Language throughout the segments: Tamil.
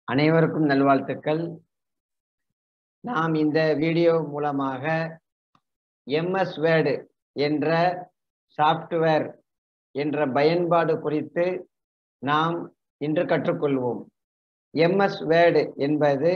அனைவருக்கும் நல்வாழ்த்துக்கள் நாம் இந்த வீடியோ மூலமாக எம்எஸ் வேர்டு என்ற சாஃப்ட்வேர் என்ற பயன்பாடு குறித்து நாம் இன்று கற்றுக்கொள்வோம் எம்எஸ் வேர்டு என்பது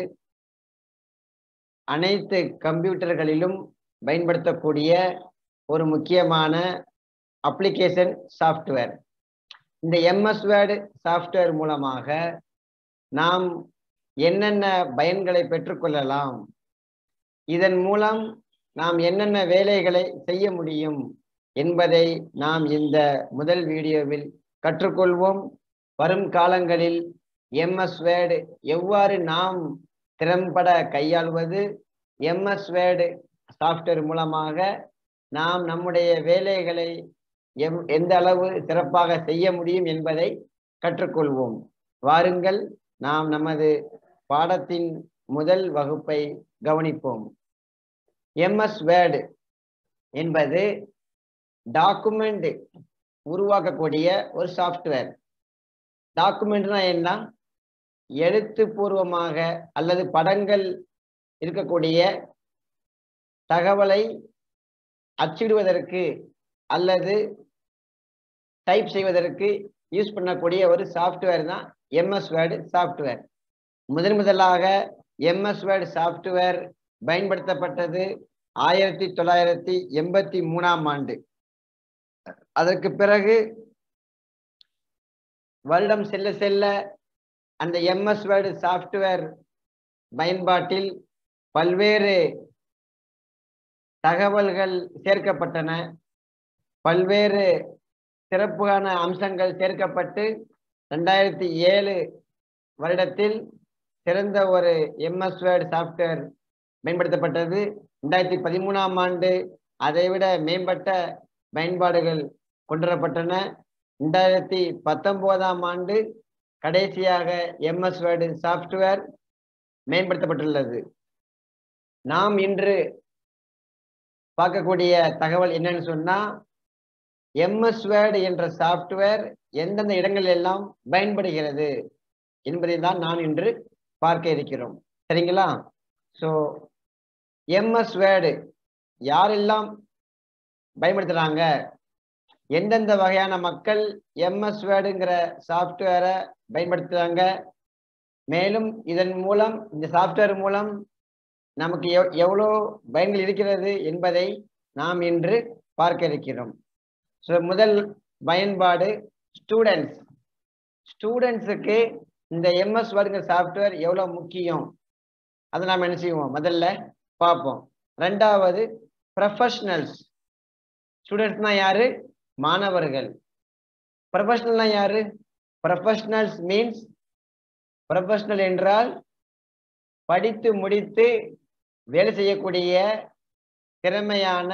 அனைத்து கம்ப்யூட்டர்களிலும் பயன்படுத்தக்கூடிய ஒரு முக்கியமான அப்ளிகேஷன் சாஃப்ட்வேர் இந்த எம்எஸ் வேர்டு சாஃப்ட்வேர் மூலமாக நாம் என்னென்ன பயன்களை பெற்றுக்கொள்ளலாம் இதன் மூலம் நாம் என்னென்ன வேலைகளை செய்ய முடியும் என்பதை நாம் இந்த முதல் வீடியோவில் கற்றுக்கொள்வோம் வரும் காலங்களில் எம்எஸ் வேர்டு எவ்வாறு நாம் திறம்பட கையாள்வது எம்எஸ் வேர்டு சாஃப்ட்வேர் மூலமாக நாம் நம்முடைய வேலைகளை எம் எந்த அளவு சிறப்பாக செய்ய முடியும் என்பதை கற்றுக்கொள்வோம் வாருங்கள் நாம் நமது பாடத்தின் முதல் வகுப்பை கவனிப்போம் எம்எஸ் வேர்டு என்பது டாக்குமெண்ட் உருவாக்கக்கூடிய ஒரு சாஃப்ட்வேர் டாக்குமெண்ட்னா என்ன எழுத்துப்பூர்வமாக அல்லது படங்கள் இருக்கக்கூடிய தகவலை அச்சிடுவதற்கு அல்லது டைப் செய்வதற்கு யூஸ் பண்ணக்கூடிய ஒரு சாஃப்ட்வேர் தான் எம்எஸ் வேர்டு சாஃப்ட்வேர் முதன் முதலாக எம்எஸ் வேர்டு சாஃப்ட்வேர் பயன்படுத்தப்பட்டது ஆயிரத்தி தொள்ளாயிரத்தி எண்பத்தி மூணாம் ஆண்டு அதற்கு பிறகு வருடம் செல்ல செல்ல அந்த எம்எஸ் வேர்டு சாஃப்ட்வேர் பயன்பாட்டில் பல்வேறு தகவல்கள் சேர்க்கப்பட்டன பல்வேறு சிறப்பான அம்சங்கள் சேர்க்கப்பட்டு ரெண்டாயிரத்தி ஏழு வருடத்தில் சிறந்த ஒரு எம்எஸ் வேர்டு சாஃப்ட்வேர் பயன்படுத்தப்பட்டது ரெண்டாயிரத்தி பதிமூணாம் ஆண்டு அதைவிட மேம்பட்ட பயன்பாடுகள் கொண்டுவரப்பட்டன ரெண்டாயிரத்தி பத்தொன்பதாம் ஆண்டு கடைசியாக எம்எஸ் வேர்டு சாஃப்ட்வேர் மேம்படுத்தப்பட்டுள்ளது நாம் இன்று பார்க்கக்கூடிய தகவல் என்னன்னு சொன்னா எம்எஸ் வேர்டு என்ற சாஃப்ட்வேர் எந்தெந்த இடங்கள் எல்லாம் பயன்படுகிறது என்பதை தான் நான் இன்று பார்க்க இருக்கிறோம் சரிங்களா ஸோ எம்எஸ் வேர்டு யாரெல்லாம் பயன்படுத்துறாங்க எந்தெந்த வகையான மக்கள் எம்எஸ் வேர்டுங்கிற சாஃப்ட்வேரை பயன்படுத்துறாங்க மேலும் இதன் மூலம் இந்த சாஃப்ட்வேர் மூலம் நமக்கு எவ் எவ்வளோ பயன்கள் இருக்கிறது என்பதை நாம் இன்று பார்க்க இருக்கிறோம் ஸோ முதல் பயன்பாடு ஸ்டூடெண்ட்ஸ் ஸ்டூடெண்ட்ஸுக்கு இந்த எம்எஸ் வேர்டுங்கிற சாஃப்ட்வேர் எவ்வளோ முக்கியம் அதை நாம் என்ன செய்வோம் முதல்ல பார்ப்போம் ரெண்டாவது ப்ரொஃபஷனல்ஸ் ஸ்டூடெண்ட்ஸ்னா யாரு மாணவர்கள் ப்ரொஃபஷனல்னா யாரு ப்ரொஃபஷனல்ஸ் மீன்ஸ் ப்ரொஃபஷனல் என்றால் படித்து முடித்து வேலை செய்யக்கூடிய திறமையான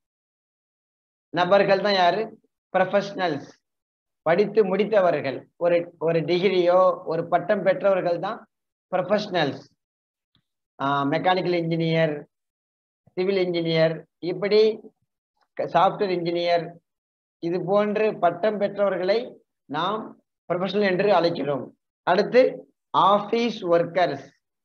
நபர்கள் தான் யாரு ப்ரொஃபஷனல்ஸ் படித்து முடித்தவர்கள் ஒரு ஒரு டிகிரியோ ஒரு பட்டம் பெற்றவர்கள் தான் professionals mechanical engineer civil engineer இப்படி சாஃப்ட்வேர் இன்ஜினியர் இது போன்று பட்டம் பெற்றவர்களை நாம் ப்ரொஃபஷனல் என்று அழைக்கிறோம் அடுத்து ஆஃபீஸ் ஒர்க்கர்ஸ்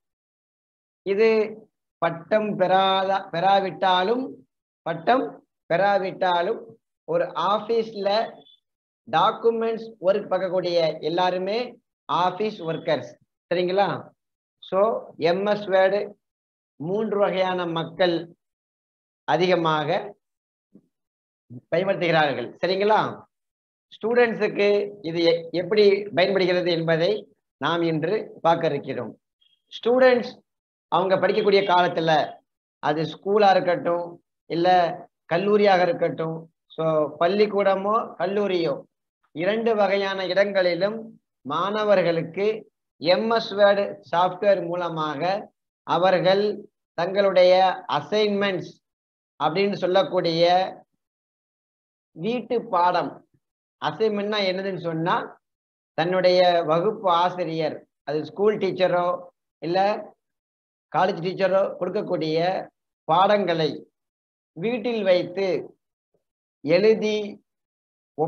இது பட்டம் பெறாத பெறாவிட்டாலும் பட்டம் பெறாவிட்டாலும் ஒரு ஆஃபீஸில் டாக்குமெண்ட்ஸ் ஒர்க் பார்க்கக்கூடிய எல்லாருமே ஆஃபீஸ் ஒர்க்கர்ஸ் சரிங்களா ஸோ எம்எஸ் வேர்டு மூன்று வகையான மக்கள் அதிகமாக பயன்படுத்துகிறார்கள் சரிங்களா ஸ்டூடெண்ட்ஸுக்கு இது எப்படி பயன்படுகிறது என்பதை நாம் இன்று பார்க்க இருக்கிறோம் ஸ்டூடெண்ட்ஸ் அவங்க படிக்கக்கூடிய காலத்துல அது ஸ்கூலா இருக்கட்டும் இல்ல கல்லூரியாக இருக்கட்டும் ஸோ பள்ளிக்கூடமோ கல்லூரியோ இரண்டு வகையான இடங்களிலும் மாணவர்களுக்கு எம்எஸ் வேர்டு சாஃப்ட்வேர் மூலமாக அவர்கள் தங்களுடைய அசைன்மெண்ட்ஸ் அப்படின்னு சொல்லக்கூடிய வீட்டு பாடம் அசைன்மெண்ட்னா என்னதுன்னு சொன்னா தன்னுடைய வகுப்பு ஆசிரியர் அது ஸ்கூல் டீச்சரோ இல்லை காலேஜ் டீச்சரோ கொடுக்கக்கூடிய பாடங்களை வீட்டில் வைத்து எழுதி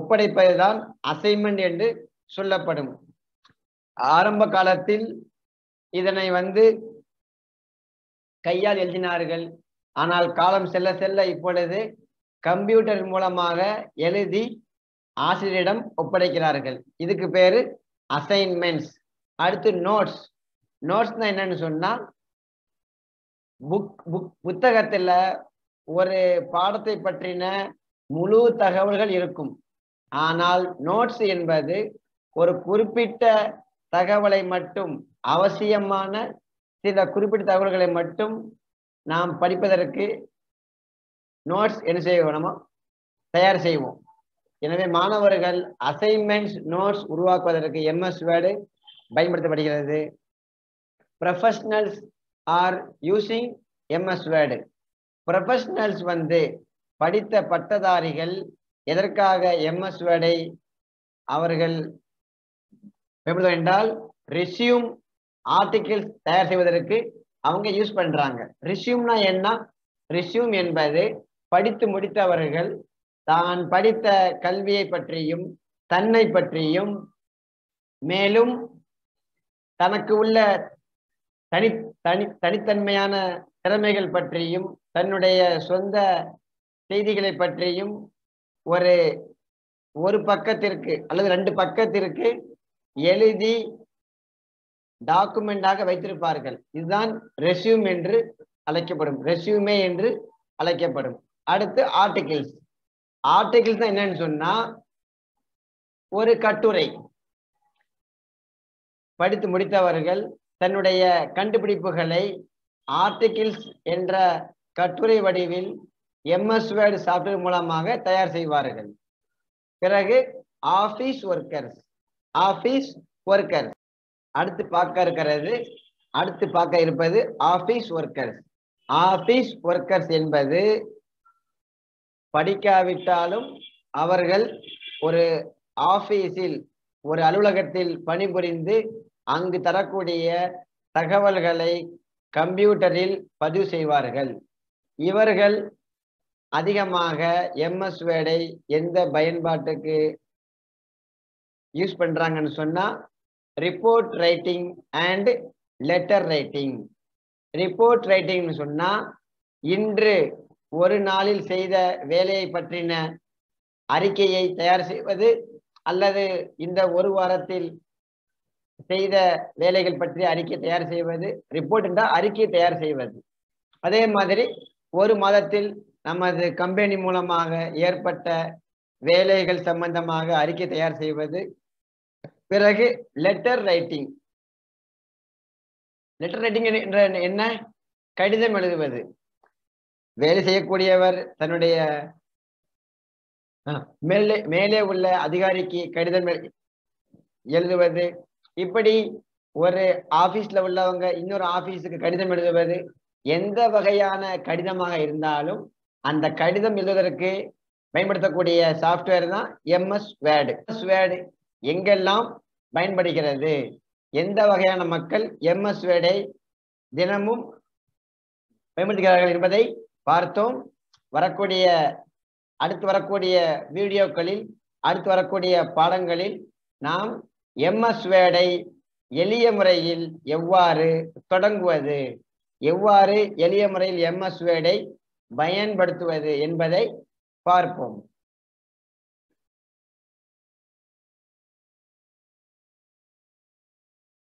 ஒப்படைப்பதுதான் அசைன்மெண்ட் என்று சொல்லப்படும் ஆரம்ப காலத்தில் இதனை வந்து கையால் எழுதினார்கள் ஆனால் காலம் செல்ல செல்ல இப்பொழுது கம்ப்யூட்டர் மூலமாக எழுதி ஆசிரியரிடம் ஒப்படைக்கிறார்கள் இதுக்கு பேரு அசைன்மெண்ட்ஸ் அடுத்து நோட்ஸ் நோட்ஸ்னா என்னன்னு சொன்னா புக் புக் புத்தகத்துல ஒரு பாடத்தை பற்றின முழு தகவல்கள் இருக்கும் ஆனால் நோட்ஸ் என்பது ஒரு குறிப்பிட்ட தகவலை மட்டும் அவசியமான சில குறிப்பிட்ட தகவல்களை மட்டும் நாம் படிப்பதற்கு நோட்ஸ் என்ன செய்வோம் தயார் செய்வோம் எனவே மாணவர்கள் அசைன்மெண்ட்ஸ் நோட்ஸ் உருவாக்குவதற்கு எம்எஸ் வேர்டு பயன்படுத்தப்படுகிறது professionals are using MS word professionals வந்து படித்த பட்டதாரிகள் எதற்காக எம்எஸ் வேர்டை அவர்கள் பயன்படுத்தும் என்றால் ரெசியூம் ஆர்டிகிள்ஸ் தயார் செய்வதற்கு அவங்க யூஸ் பண்றாங்க ரிசியூம்னா என்ன ரிசியூம் என்பது படித்து முடித்தவர்கள் தான் படித்த கல்வியை பற்றியும் தன்னை பற்றியும் மேலும் தனக்கு உள்ள தனி தனி தனித்தன்மையான திறமைகள் பற்றியும் தன்னுடைய சொந்த செய்திகளை பற்றியும் ஒரு ஒரு பக்கத்திற்கு அல்லது ரெண்டு பக்கத்திற்கு எழுதி டாக்குமெண்டாக வைத்திருப்பார்கள் இதுதான் ரெசியூம் என்று அழைக்கப்படும் ரெசியூமே என்று அழைக்கப்படும் அடுத்து ஆர்டிகிள்ஸ் ஆர்டிகிள்ஸ் என்னன்னு சொன்னா ஒரு கட்டுரை படித்து முடித்தவர்கள் தன்னுடைய கண்டுபிடிப்புகளை ஆர்டிகிள்ஸ் என்ற கட்டுரை வடிவில் எம்எஸ் வேர்டு சாஃப்ட்வேர் மூலமாக தயார் செய்வார்கள் பிறகு ஆபீஸ் ஒர்க்கர்ஸ் ஆபீஸ் ஒர்க்கர்ஸ் அடுத்து பார்க்க இருக்கிறது அடுத்து பார்க்க இருப்பது ஆபீஸ் ஒர்க்கர்ஸ் ஆபீஸ் ஒர்க்கர்ஸ் என்பது படிக்காவிட்டாலும் அவர்கள் ஒரு ஆபீஸில் ஒரு அலுவலகத்தில் பணிபுரிந்து அங்கு தரக்கூடிய தகவல்களை கம்ப்யூட்டரில் பதிவு செய்வார்கள் இவர்கள் அதிகமாக எம்எஸ் வேர்டை எந்த பயன்பாட்டுக்கு யூஸ் பண்றாங்கன்னு சொன்னா report writing and letter writing report ரைட்டிங்னு சொன்னா இன்று ஒரு நாளில் செய்த வேலையை பற்றின அறிக்கையை தயார் செய்வது அல்லது இந்த ஒரு வாரத்தில் செய்த வேலைகள் பற்றி அறிக்கை தயார் செய்வது ரிப்போர்ட் என்றால் அறிக்கை தயார் செய்வது அதே மாதிரி ஒரு மாதத்தில் நமது கம்பெனி மூலமாக ஏற்பட்ட வேலைகள் சம்பந்தமாக அறிக்கை தயார் செய்வது பிறகு லெட்டர் ரைட்டிங் லெட்டர் ரைட்டிங் என்ற என்ன கடிதம் எழுதுவது வேலை செய்யக்கூடியவர் தன்னுடைய மேலே மேலே உள்ள அதிகாரிக்கு கடிதம் எழுதுவது இப்படி ஒரு ஆபீஸ்ல உள்ளவங்க இன்னொரு ஆபீஸுக்கு கடிதம் எழுதுவது எந்த வகையான கடிதமாக இருந்தாலும் அந்த கடிதம் எழுதுவதற்கு பயன்படுத்தக்கூடிய சாஃப்ட்வேர் தான் எம்எஸ் வேர்டு எம்எஸ் வேர்டு எங்கெல்லாம் பயன்படுகிறது எந்த வகையான மக்கள் எம்எஸ் வேர்டை தினமும் பயன்படுத்துகிறார்கள் என்பதை பார்த்தோம் வரக்கூடிய அடுத்து வரக்கூடிய வீடியோக்களில் அடுத்து வரக்கூடிய பாடங்களில் நாம் எம்எஸ் வேர்டை எளிய முறையில் எவ்வாறு தொடங்குவது எவ்வாறு எளிய முறையில் எம்எஸ் வேர்டை பயன்படுத்துவது என்பதை பார்ப்போம்